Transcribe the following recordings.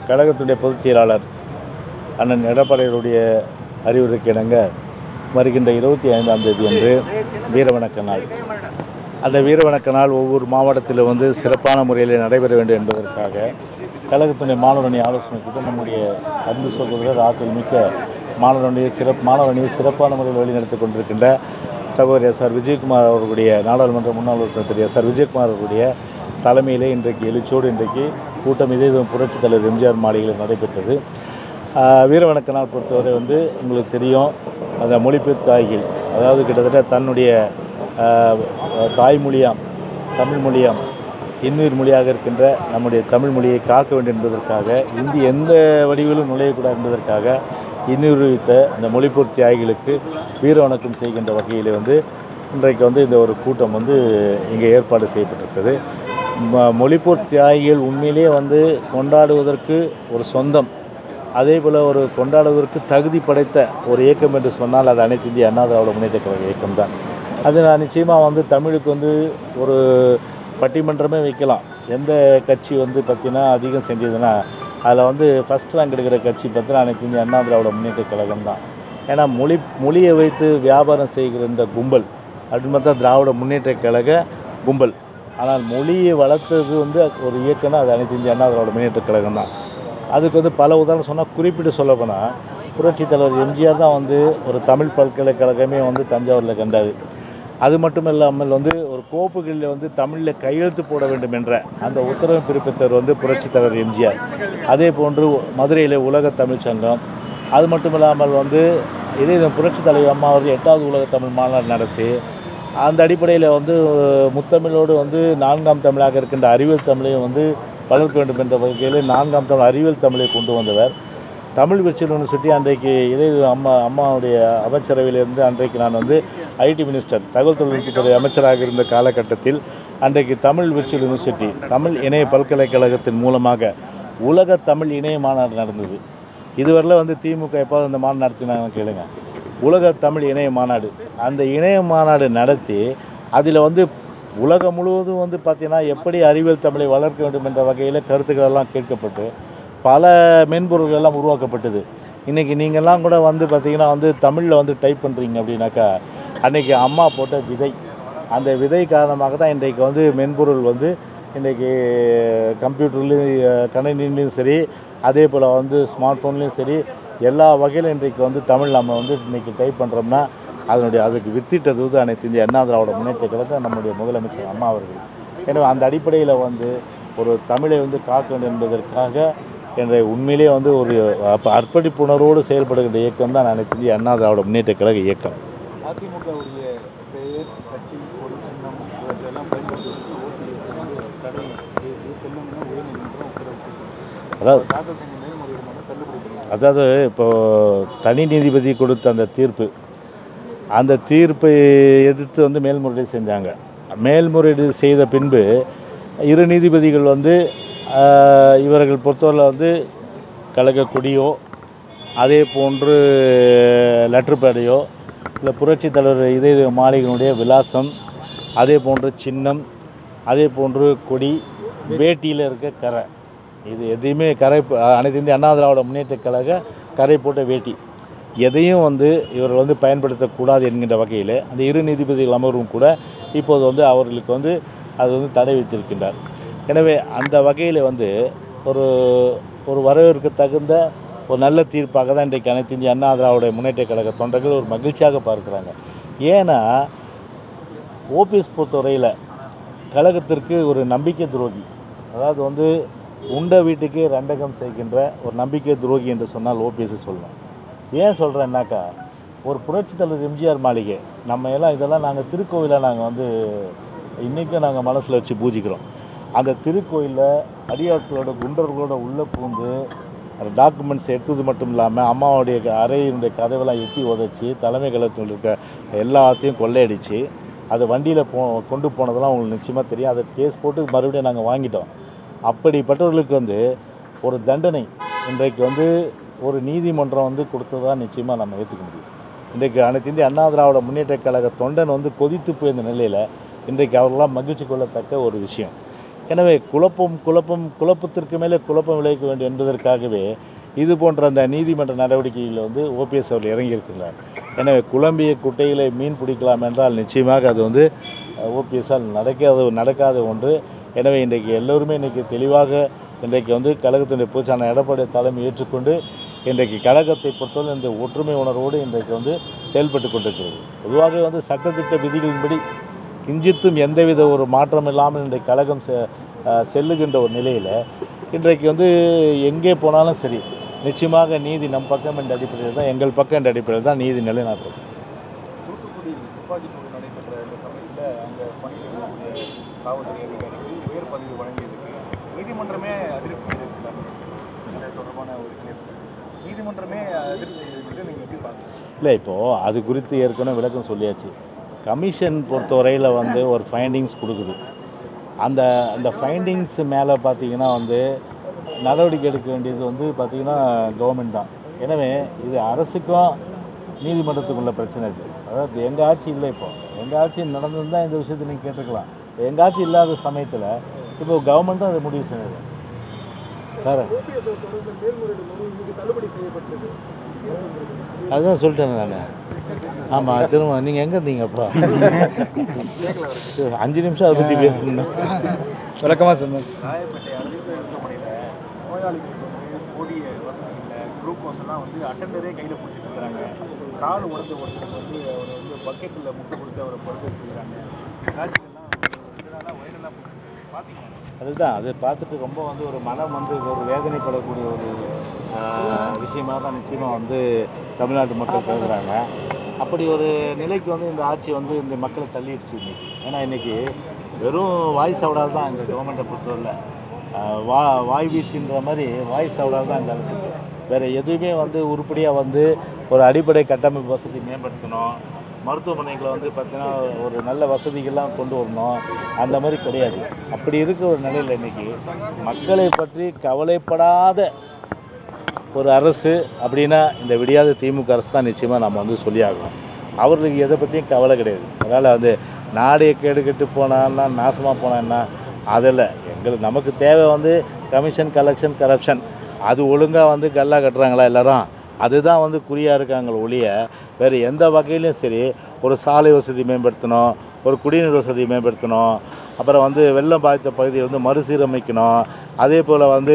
கழகத்துடைய பொதுச் செயலாளர் அண்ணன் எடப்பாடியுடைய அறிவுரைக்கு இணங்க வருகின்ற இருபத்தி ஐந்தாம் தேதி அன்று வீரவணக்க நாள் அந்த வீரவணக்க நாள் ஒவ்வொரு மாவட்டத்திலும் வந்து சிறப்பான முறையில் நடைபெற வேண்டும் என்பதற்காக கழகத்துடைய மாணவரணி ஆலோசனை கூட்டம் நம்முடைய அன்பு சகோதரர் ஆற்றல் மிக்க மாணவரணியை சிறப்பு மாணவரணியை சிறப்பான முறையில் வழிநடத்தி கொண்டிருக்கின்ற சகோதரி எஸ் ஆர் விஜயகுமார் அவர்களுடைய நாடாளுமன்ற முன்னாள் உறுப்பினர் திரு எஸ் ஆர் விஜயகுமார் அவர்களுடைய தலைமையிலே இன்றைக்கு எழுச்சியோடு இன்றைக்கு கூட்டம் இதே புரட்சித் தலைவர் எம்ஜிஆர் மாளிகையில் நடைபெற்றது ஆஹ் வீரவணக்க நாள் பொறுத்தவரை வந்து உங்களுக்கு தெரியும் அந்த மொழிபெயர்ப்பு தாய்கள் அதாவது கிட்டத்தட்ட தன்னுடைய ஆஹ், தாய்மொழியாம் தமிழ் மொழியாம் இன்னுயிர் மொழியாக இருக்கின்ற நம்முடைய தமிழ் மொழியை காக்க வேண்டும் என்பதற்காக இந்தி எந்த வடிவிலும் நுழையக்கூடாது என்பதற்காக இன்னுயிர்வித்த இந்த மொழிபெயர்ப்பு தியாகிகளுக்கு வீர வணக்கம் செய்கின்ற வகையில் வந்து இன்றைக்கு வந்து இந்த ஒரு கூட்டம் வந்து இங்கே ஏற்பாடு செய்யப்பட்டிருக்குது ம- மொழிபெயர்ப்பு தியாகிகள் உண்மையிலேயே வந்து கொண்டாடுவதற்கு ஒரு சொந்தம் அதே போல் ஒரு கொண்டாடுவதற்கு தகுதி படைத்த ஒரு இயக்கம் என்று சொன்னால் அது அனைத்து இந்திய அண்ணா திராவிட முன்னேற்ற கழக இயக்கம் தான் அது நான் நிச்சயமாக வந்து தமிழுக்கு வந்து ஒரு பட்டிமன்றமே வைக்கலாம் எந்த கட்சி வந்து பார்த்தீங்கன்னா அதிகம் செஞ்சதுன்னா அதில் வந்து ஃபஸ்ட் ரேங்க் எடுக்கிற கட்சி பார்த்தீங்கன்னா அனைத்து இந்திய அண்ணா திராவிட முன்னேற்ற கழகம் தான் ஏன்னா மொழி மொழியை வைத்து வியாபாரம் செய்கிற இந்த கும்பல் அப்படின்னு பார்த்தா திராவிட முன்னேற்ற கழக கும்பல் ஆனால் மொழியை வளர்த்தது வந்து ஒரு இயக்கம்னா அது அனைத்து இந்திய அண்ணா திராவிட முன்னேற்ற கழகம் தான் அதுக்கு வந்து பல உதாரணம் சொன்னால் குறிப்பிட்டு சொல்ல போனால் புரட்சித் தலைவர் எம்ஜிஆர் தான் வந்து ஒரு தமிழ் பல்கலைக்கழகமே வந்து தஞ்சாவூரில் கண்டார் அது மட்டும் இல்லாமல் வந்து ஒரு கோப்புகளில் வந்து தமிழில் கையெழுத்து போட வேண்டும் என்ற அந்த உத்தரவு பிறப்பித்தவர் வந்து புரட்சித் தலைவர் எம்ஜிஆர் அதே போன்று மதுரையில் உலக தமிழ்ச் சங்கம் அது மட்டும் இல்லாமல் வந்து இதே இது புரட்சித் தலைவர் அம்மா அவர்கள் எட்டாவது உலக தமிழ் மாநாடு நடத்தி அந்த அடிப்படையில் வந்து முத்தமிழோடு வந்து நான்காம் தமிழாக இருக்கின்ற அறிவியல் தமிழையும் வந்து வளர்க்க வேண்டும் என்ற வகையில் நான்காம் தமிழ் அறிவியல் தமிழை கொண்டு வந்தவர் தமிழ் விர்ச்சுவல் யூனிவர்சிட்டி அன்றைக்கு இதே அம்மா அம்மாவுடைய அமைச்சரவையிலிருந்து அன்றைக்கு நான் வந்து ஐடி மினிஸ்டர் தகவல் தொழில்நுட்பத்துறை அமைச்சராக இருந்த காலகட்டத்தில் அன்றைக்கு தமிழ் விர்ச்சுவல் யூனிவர்சிட்டி தமிழ் இணைய பல்கலைக்கழகத்தின் மூலமாக உலக தமிழ் இணைய மாநாடு நடந்தது இதுவரையில் வந்து திமுக எப்போது அந்த மாநாடு நடத்தினாங்க கேளுங்க உலக தமிழ் இணைய மாநாடு அந்த இணைய மாநாடு நடத்தி அதில் வந்து உலகம் முழுவதும் வந்து பார்த்திங்கன்னா எப்படி அறிவியல் தமிழை வளர்க்க வேண்டும் என்ற வகையில் கருத்துக்கள் எல்லாம் கேட்கப்பட்டு பல மென்பொருள்கள் எல்லாம் உருவாக்கப்பட்டது இன்றைக்கி நீங்கள்லாம் கூட வந்து பார்த்திங்கன்னா வந்து தமிழில் வந்து டைப் பண்ணுறீங்க அப்படின்னாக்கா அன்றைக்கி அம்மா போட்ட விதை அந்த விதை காரணமாக தான் இன்றைக்கு வந்து மென்பொருள் வந்து இன்றைக்கி கம்ப்யூட்டர்லேயும் கணினிலையும் சரி அதே போல் வந்து ஸ்மார்ட் ஃபோன்லேயும் சரி எல்லா வகையிலும் இன்றைக்கு வந்து தமிழ் நம்ம வந்து இன்றைக்கி டைப் பண்ணுறோம்னா அதனுடைய அதுக்கு வித்திட்டது வந்து அனைத்து இந்திய அண்ணா திராவிட முன்னேற்ற கழகம் நம்முடைய முதலமைச்சர் அம்மா அவர்கள் எனவே அந்த அடிப்படையில் வந்து ஒரு தமிழை வந்து காக்க வேண்டும் என்பதற்காக என்ற உண்மையிலேயே வந்து ஒரு அப்ப அர்ப்பணிப்பு உணர்வோடு செயல்படுகின்ற இயக்கம் தான் அனைத்து இந்திய அண்ணா திராவிட முன்னேற்ற கழக இயக்கம் அதிமுகவுடைய பெயர் கட்சி ஒரு சின்னம் இவற்றையெல்லாம் பயன்படுத்துவதற்கு ஓபிஎஸ் வந்து தடை விதித்து செல்லும்னா உயர்நீதிமன்றம் உத்தரவு போட்டிருக்கு. அதாவது தாக்கல் செஞ்ச மேல்முறையீடு மனு தள்ளுபடி பண்ணுறாங்க அதாவது இப்போ தனி நீதிபதி கொடுத்த அந்த தீர்ப்பு அந்த தீர்ப்பை எதிர்த்து வந்து மேல்முறையீடு செஞ்சாங்க மேல்முறையீடு செய்த பின்பு இரு நீதிபதிகள் வந்து ஆஹ், இவர்கள் பொறுத்தவரை வந்து கழக கொடியோ அதே போன்று லெட்டர் பேடையோ இல்லை புரட்சித் தலைவர் இதே மாளிகையினுடைய விலாசம் அதே போன்று சின்னம் அதே போன்று கொடி வேட்டியில் இருக்க கரை இது எதையுமே கரை போ- அனைத்து இந்திய அண்ணா திராவிட முன்னேற்ற கழக கரை போட்ட வேட்டி எதையும் வந்து இவர் வந்து பயன்படுத்தக்கூடாது என்கின்ற வகையில் அந்த இரு நீதிபதிகள் அமர்வும் கூட இப்போது வந்து அவர்களுக்கு வந்து அது வந்து தடை வைத்திருக்கின்றார் எனவே அந்த வகையில் வந்து ஒரு ஒரு வரவேற்க தகுந்த ஒரு நல்ல தீர்ப்பாக தான் இன்றைக்கு அனைத்து இந்திய அண்ணா திராவிட முன்னேற்ற கழக தொண்டர்கள் ஒரு மகிழ்ச்சியாக பார்க்குறாங்க ஏன்னா ஓபிஎஸ் பொறுத்தவரையில் கழகத்திற்கு ஒரு நம்பிக்கை துரோகி அதாவது வந்து உண்ட வீட்டுக்கே ரெண்டகம் செய்கின்ற ஒரு நம்பிக்கை துரோகி என்று சொன்னால் ஓபிஎஸ் சொல்லலாம் ஏன் சொல்கிறேன்னாக்கா ஒரு புரட்சித் தலைவர் எம்ஜிஆர் மாளிகை நம்ம எல்லாம் இதெல்லாம் நாங்கள் திருக்கோவிலாக நாங்கள் வந்து இன்றைக்கும் நாங்கள் மனசில் வச்சு பூஜிக்கிறோம் அந்த திருக்கோயிலில் அடியாட்களோட குண்டர்களோட உள்ளே பூந்து அந்த டாக்குமெண்ட்ஸ் எடுத்தது மட்டும் இல்லாமல் அம்மாவுடைய க- அறையினுடைய கதவெல்லாம் எட்டி உதச்சி தலைமை கழகத்தில் இருக்க எல்லாத்தையும் கொள்ளையடிச்சு அது வண்டியில் போ கொண்டு போனதெல்லாம் உங்களுக்கு நிச்சயமாக தெரியும் அதை கேஸ் போட்டு மறுபடியும் நாங்கள் வாங்கிட்டோம் அப்படிப்பட்டவர்களுக்கு வந்து ஒரு தண்டனை இன்றைக்கு வந்து ஒரு நீதிமன்றம் வந்து கொடுத்ததா நிச்சயமாக நம்ம ஏற்றுக்க முடியும் இன்றைக்கு அனைத்து இந்திய அண்ணா திராவிட முன்னேற்ற கழக தொண்டன் வந்து கொதித்து போயிருந்த நிலையில் இன்றைக்கு அவர்களாம் மகிழ்ச்சி கொள்ளத்தக்க ஒரு விஷயம் எனவே குழப்பம் குழப்பம் குழப்பத்திற்கு மேலே குழப்பம் விளைவிக்க வேண்டும் என்பதற்காகவே இது போன்ற அந்த நீதிமன்ற நடவடிக்கையில் வந்து ஓபிஎஸ் அவர்கள் இறங்கியிருக்கிறார் எனவே குழம்பிய குட்டைகளை மீன் பிடிக்கலாம் என்றால் நிச்சயமாக அது வந்து ஓபிஎஸ்ஸால் நடக்காத நடக்காத ஒன்று எனவே இன்றைக்கு எல்லோருமே இன்றைக்கி தெளிவாக இன்றைக்கு வந்து கழகத்தினுடைய பூச்சான எடப்பாடி தலைமை ஏற்றுக்கொண்டு இன்றைக்கு கழகத்தை பொறுத்தவரை இந்த ஒற்றுமை உணர்வோடு இன்றைக்கு வந்து செயல்பட்டு கொண்டிருக்கிறது பொதுவாக வந்து சட்டத்திட்ட விதிகளின்படி கிஞ்சித்தும் எந்தவித ஒரு மாற்றம் இல்லாமல் இன்றைக்கு கழகம் செ அஹ் செல்லுகின்ற ஒரு நிலையில் இன்றைக்கு வந்து எங்கே போனாலும் சரி நிச்சயமாக நீதி நம் பக்கம் என்ற அடிப்படையில் தான் எங்கள் பக்கம் என்ற அடிப்படையில் தான் நீதி நிலைநாட்டும் தூத்துக்குடி துப்பாக்கி சூடு நடைபெற்ற இந்த சமயத்தில் அங்கே பணியில் இருக்கக்கூடிய காவல்துறை அதிகாரிக்கு உயர் பதவி வழங்கியதுக்கு நீதிமன்றமே அதிருப்தி தெரிவிச்சிருக்காங்க இது தொடர்பான ஒரு கேஸ் நீதிமன்றமே அதிருப்தி தெரிவிச்சுட்டு நீங்கள் எப்படி பார்க்குறீங்க இல்லை இப்போது அது குறித்து ஏற்கனவே விளக்கம் சொல்லியாச்சு கமிஷன் பொறுத்தவரையில் வந்து ஒரு ஃபைண்டிங்ஸ் கொடுக்குது அந்த அந்த ஃபைண்டிங்ஸ் மேலே பார்த்தீங்கன்னா வந்து நடவடிக்கை எடுக்க வேண்டியது வந்து பார்த்திங்கன்னா கவர்மெண்ட் தான் எனவே இது அரசுக்கும் நீதிமன்றத்துக்குள்ள பிரச்சனை இது அதாவது எங்கள் ஆட்சி இல்லை இப்போ எங்கள் ஆட்சி நடந்திருந்தால் இந்த விஷயத்தை நீங்கள் கேட்டுக்கலாம் எங்கள் ஆட்சி இல்லாத சமயத்தில் இப்போ கவர்மெண்ட்டும் அதை முடிவு செய்யுது வேறு அதுதான் சொல்லிட்டேன் நான் ஆமாம் திரும்ப நீங்கள் எங்கே இருந்தீங்கப்பா அஞ்சு நிமிஷம் அதை பற்றி பேசணும் விளக்கமாக சொன்னேன் ராயப்பேட்டை அரசு மருத்துவமனையில் நோயாளிகளுக்கு வந்து போதிய வசதி இல்லை குளுக்கோஸ் எல்லாம் வந்து அட்டண்டரே கையில் பிடிச்சிட்டு இருக்கிறாங்க கால் உடஞ்ச ஒருத்தருக்கு வந்து அவர் வந்து பக்கெட்டில் முட்டை கொடுத்து அவரை படுக்க வச்சுக்கிறாங்க காட்சிகள்லாம் இதனால வயலெல்லாம் பார்த்தீங்கன்னா அதுதான் அதை பார்த்துட்டு ரொம்ப வந்து ஒரு மனம் வந்து ஒரு வேதனைப்படக்கூடிய ஒரு ஆஹ், விஷயமா தான் நிச்சயமாக வந்து தமிழ்நாட்டு மக்கள் கருதுகிறாங்க அப்படி ஒரு நிலைக்கு வந்து இந்த ஆட்சி வந்து இந்த மக்களை தள்ளிடுச்சு இன்னைக்கு ஏன்னா இன்னைக்கு வெறும் வாய் சவடால் தான் இந்த கவர்மெண்ட்டை பொறுத்தவரையில் ஆஹ், வா வாய் வீச்சுன்ற மாதிரி வாய் சவடால் தான் இந்த அரசுக்கு வேறு எதுவுமே வந்து உருப்படியாக வந்து ஒரு அடிப்படை கட்டமைப்பு வசதி மேம்படுத்தணும் மருத்துவமனைகளை வந்து பார்த்தீங்கன்னா ஒரு நல்ல வசதிகள்லாம் கொண்டு வரணும் அந்த மாதிரி கிடையாது அப்படி இருக்க ஒரு நிலையில் இன்னைக்கு மக்களை பற்றி கவலைப்படாத ஒரு அரசு அப்படின்னா இந்த விடியாத திமுக அரசு தான் நிச்சயமாக நம்ம வந்து சொல்லி ஆகணும் அவர்களுக்கு எதை பற்றியும் கவலை கிடையாது அதனால் வந்து நாடு கேடு கெட்டு போனான்னா நாசமாக போனான்னா அதில் எங்களுக்கு நமக்கு தேவை வந்து கமிஷன் கலெக்ஷன் கரப்ஷன் அது ஒழுங்காக வந்து கல்லா கட்டுறாங்களா எல்லாரும் அதுதான் வந்து குறியாக இருக்காங்க ஒழிய வேறு எந்த வகையிலும் சரி ஒரு சாலை வசதி மேம்படுத்தணும் ஒரு குடிநீர் வசதி மேம்படுத்தணும் அப்புறம் வந்து வெள்ளம் பாதித்த பகுதியை வந்து மறுசீரமைக்கணும் அதே போல் வந்து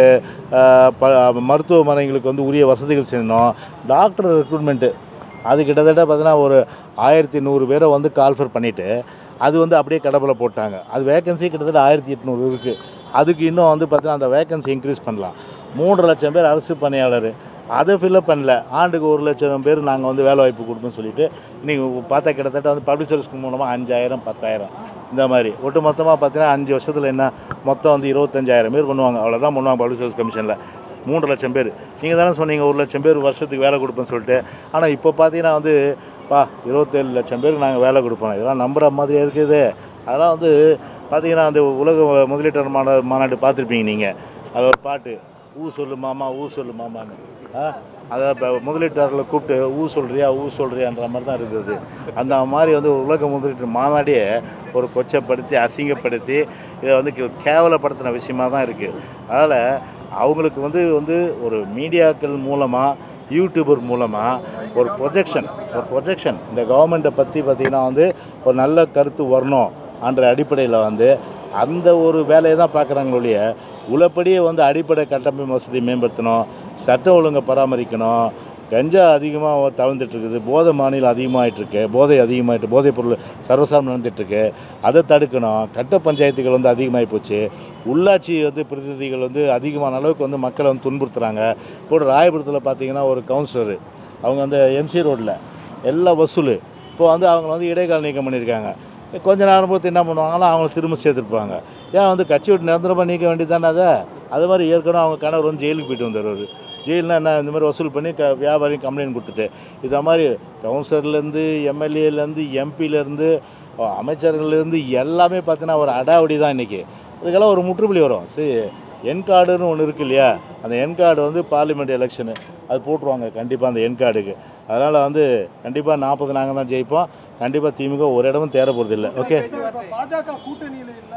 ஆஹ், ப மருத்துவமனைகளுக்கு வந்து உரிய வசதிகள் செய்யணும் டாக்டர் ரெக்ரூட்மெண்ட்டு அது கிட்டத்தட்ட பார்த்தீங்கன்னா ஒரு ஆயிரத்தி நூறு பேரை வந்து கால்ஃபர் பண்ணிவிட்டு அது வந்து அப்படியே கடப்பில் போட்டாங்க அது வேகன்சி கிட்டத்தட்ட ஆயிரத்தி எட்நூறு இருக்குது அதுக்கு இன்னும் வந்து பார்த்தீங்கன்னா அந்த வேகன்சி இன்க்ரீஸ் பண்ணலாம் மூன்று லட்சம் பேர் அரசு பணியாளர் அதை ஃபில்அப் பண்ணல ஆண்டுக்கு ஒரு லட்சம் பேர் நாங்கள் வந்து வேலை வாய்ப்பு கொடுப்போம்னு சொல்லிட்டு இன்றைக்கி பார்த்தா கிட்டத்தட்ட வந்து பப்ளிக் சர்வீஸ் மூலமாக அஞ்சாயிரம் பத்தாயிரம் இந்த மாதிரி ஒட்டு மொத்தமாக பார்த்தீங்கன்னா அஞ்சு வருஷத்தில் என்ன மொத்தம் வந்து இருபத்தஞ்சாயிரம் பேர் பண்ணுவாங்க அவ்வளோதான் பண்ணுவாங்க பப்ளிக் சர்வீஸ் கமிஷனில் மூன்று லட்சம் பேர் நீங்கள் தானே சொன்னீங்க ஒரு லட்சம் பேர் வருஷத்துக்கு வேலை கொடுப்பேன்னு சொல்லிட்டு ஆனால் இப்போ பார்த்தீங்கன்னா வந்து பா இருபத்தேழு லட்சம் பேருக்கு நாங்கள் வேலை கொடுப்போம் இதெல்லாம் நம்புகிற மாதிரியே இருக்குது அதெல்லாம் வந்து பார்த்தீங்கன்னா அந்த உலக முதலீட்டாளர் மாநா மாநாடு பார்த்துருப்பீங்க நீங்கள் அது ஒரு பாட்டு ஊ சொல்லு மாமா ஊ சொல்லு மாமான்னு ஆ அதை இப்போ முதலீட்டாளர்களை கூப்பிட்டு ஊ சொல்கிறியா ஊ சொல்கிறியான்ற மாதிரி தான் இருக்குது அந்த மாதிரி வந்து ஒரு உலக முதலீட்டு மாநாடியே ஒரு கொச்சப்படுத்தி அசிங்கப்படுத்தி இதை வந்து கே- கேவலப்படுத்தின விஷயமா தான் இருக்குது அதனால் அவங்களுக்கு வந்து வந்து ஒரு மீடியாக்கள் மூலமாக யூடியூபர் மூலமாக ஒரு ப்ரொஜெக்ஷன் ஒரு ப்ரொஜெக்ஷன் இந்த கவர்மெண்ட்டை பற்றி பார்த்திங்கன்னா வந்து ஒரு நல்ல கருத்து வரணும் என்ற அடிப்படையில் வந்து அந்த ஒரு வேலையை தான் பார்க்குறாங்களொழிய உளப்படியே வந்து அடிப்படை கட்டமைப்பு வசதி மேம்படுத்தணும் சட்ட ஒழுங்கை பராமரிக்கணும் கஞ்சா அதிகமாக தவழ்ந்துட்டுருக்குது போதை மாநிலம் அதிகமாகிட்டுருக்கு போதை அதிகமாகிட்டு போதைப் பொருள் சர்வசாரம் நடந்துகிட்ருக்கு அதை தடுக்கணும் கட்ட பஞ்சாயத்துகள் வந்து அதிகமாகி போச்சு உள்ளாட்சி வந்து பிரதிநிதிகள் வந்து அதிகமான அளவுக்கு வந்து மக்களை வந்து துன்புறுத்துறாங்க கூட ராயபுரத்தில் பார்த்தீங்கன்னா ஒரு கவுன்சிலரு அவங்க வந்து எம்சி ரோட்டில் எல்லா வசூல் இப்போ வந்து அவங்க வந்து இடைக்கால நீக்கம் பண்ணியிருக்காங்க கொஞ்ச நேரம் பொறுத்து என்ன பண்ணுவாங்களோ அவங்கள திரும்ப சேர்த்துருப்பாங்க ஏன் வந்து கட்சி விட்டு நிரந்தரமாக நீக்க வேண்டியது தானே அதை அது மாதிரி ஏற்கனவே அவங்க கணவர் வந்து ஜெயிலுக்கு போயிட்டு வந்துடுவார் ஜெயில்னா என்ன இந்த மாதிரி வசூல் பண்ணி க வியாபாரி கம்ப்ளைண்ட் கொடுத்துட்டு இதை மாதிரி கவுன்சிலர்லேருந்து எம்எல்ஏலேருந்து எம்பிலேருந்து அமைச்சர்கள்லேருந்து எல்லாமே பார்த்தீங்கன்னா ஒரு அடாவடி தான் இன்றைக்கி இதுக்கெல்லாம் ஒரு முற்றுப்புள்ளி வரும் சரி என் கார்டுன்னு ஒன்று இருக்கு இல்லையா அந்த என் கார்டு வந்து பார்லிமெண்ட் எலெக்ஷனு அது போட்டுருவாங்க கண்டிப்பாக அந்த என் கார்டுக்கு அதனால் வந்து கண்டிப்பாக நாற்பது நாங்கள் தான் ஜெயிப்போம் கண்டிப்பாக திமுக ஒரு இடமும் தேர போகிறது இல்லை ஓகே இப்ப பாஜக கூட்டணியில இல்லாத நிறைய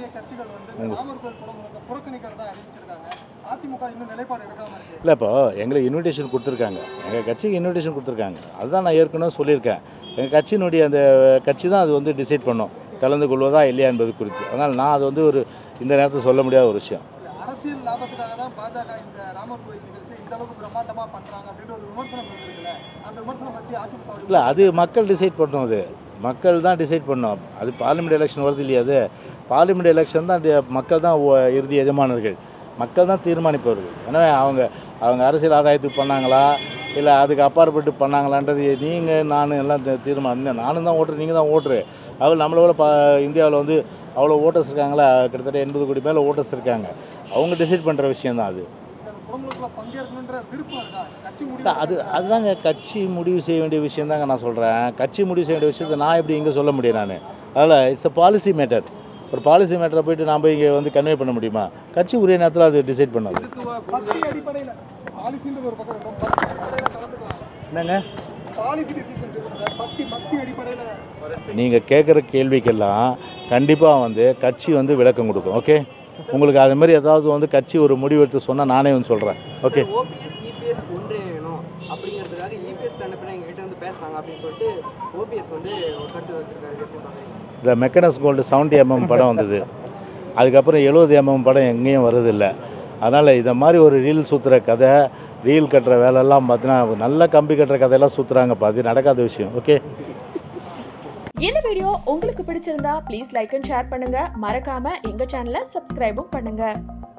கூட்டணி கட்சிகள் வந்து ராமர் கோயில் குடும்பத்தை புறக்கணிக்கிறதா அறிவிச்சிருக்காங்க அதிமுக இன்னும் நிலைப்பாடு எடுக்காம இருக்கு இல்லை இப்போ எங்களுக்கு இன்விடேஷன் கொடுத்துருக்காங்க எங்கள் கட்சிக்கு இன்விடேஷன் கொடுத்துருக்காங்க அதுதான் நான் ஏற்கனவே சொல்லியிருக்கேன் எங்கள் கட்சியினுடைய அந்த கட்சி தான் அது வந்து டிசைட் பண்ணும் கலந்து கொள்வதா இல்லையா என்பது குறித்து அதனால் நான் அது வந்து ஒரு இந்த நேரத்தில் சொல்ல முடியாத ஒரு விஷயம் அரசியல் லாபத்துக்காக தான் பாஜக இந்த ராமர் கோயில் நிகழ்ச்சி இந்த அளவுக்கு பிரம்மாண்டமா பண்றாங்க அப்படின்ற ஒரு விமர்சனம் இருக்குல்ல அந்த விமர்சனம் பத்தி அதிமுக இல்லை அது மக்கள் டிசைட் பண்ணணும் அது மக்கள் தான் டிசைட் பண்ணணும் அது பார்லிமெண்ட் எலெக்ஷன் வருது இல்லையா அது பார்லிமெண்ட் எலெக்ஷன் தான் டி- மக்கள் தான் ஒ- இறுதி எஜமானர்கள் மக்கள் தான் தீர்மானிப்பவர்கள் எனவே அவங்க அவங்க அரசியல் ஆதாயத்துக்கு பண்ணாங்களா இல்லை அதுக்கு அப்பாற்பட்டு பண்ணாங்களான்றது நீங்கள் நான் எல்லாம் தீ- தீர்மானம் இல்லை, நானும் தான் ஓட்டுறேன் நீங்கள் தான் ஓட்டுரு அவர் நம்மளோட பா இந்தியாவில் வந்து அவ்வளோ ஓட்டர்ஸ் இருக்காங்களா கிட்டத்தட்ட எண்பது கோடி மேலே ஓட்டர்ஸ் இருக்காங்க அவங்க டிசைட் பண்ணுற விஷயம் தான் அது இந்த குடும்பங்களுக்குள்ள பங்கேற்கணுன்ற விருப்பம் இருக்கா கட்சி இல்ல, முடிவு அது அதுதாங்க கட்சி முடிவு செய்ய வேண்டிய விஷயம் தாங்க நான் சொல்கிறேன் கட்சி முடிவு செய்ய வேண்டிய விஷயத்தை நான் எப்படி இங்கே சொல்ல முடியும் நான் அதில் இட்ஸ் அ பாலிசி மேட்டர் ஒரு பாலிசி மேட்டரை போயிட்டு நாம் இங்கே வந்து கன்வே பண்ண முடியுமா கட்சி உரிய நேரத்தில் அது டிசைட் பண்ணாது பக்தி அடிப்படையில் பாலிசின்றது ஒரு பக்கம் இருக்கும் பக்தி அடிப்படையில் கலந்துக்கலாம் என்னங்க பாலிசி டிசிஷன்ஸ் இருக்குங்க பக்தி பக்தி அடிப்படையில் நீங்கள் கேட்குற கேள்விக்கெல்லாம் கண்டிப்பாக வந்து கட்சி வந்து விளக்கம் கொடுக்கும் ஓகே உங்களுக்கு அது மாதிரி ஏதாவது வந்து கட்சி ஒரு முடிவு எடுத்து சொன்னால் நானே வந்து சொல்கிறேன் ஓகே ஓபிஎஸ் இபிஎஸ் ஒன்றிணையணும் அப்படிங்கிறதுக்காக இபிஎஸ் தரப்பில் எங்ககிட்ட வந்து பேசுறாங்க அப்படின்னு சொல்லிட்டு ஓபிஎஸ் வந்து ஒரு கருத்து வச்சிருக்காரு எப்படி பார்க்குறீங்க இந்த மெக்கனஸ் கோல்டு செவன்ட்டி எம்எம் படம் வந்தது அதுக்கப்புறம் எழுபது எம்எம் படம் எங்கேயும் வரதில்லை அதனால் இதை மாதிரி ஒரு ரீல் சுற்றுற கதை ரீல் கட்டுற வேலையெல்லாம் பார்த்தீங்கன்னா நல்ல கம்பி கட்டுற கதையெல்லாம் சுற்றுறாங்கப்பா அது நடக்காத விஷயம் ஓகே இந்த வீடியோ உங்களுக்கு பிடிச்சிருந்தா ப்ளீஸ் லைக் அண்ட் ஷேர் பண்ணுங்க மறக்காம எங்க சேனலை சப்ஸ்கிரைபும் பண்ணுங்க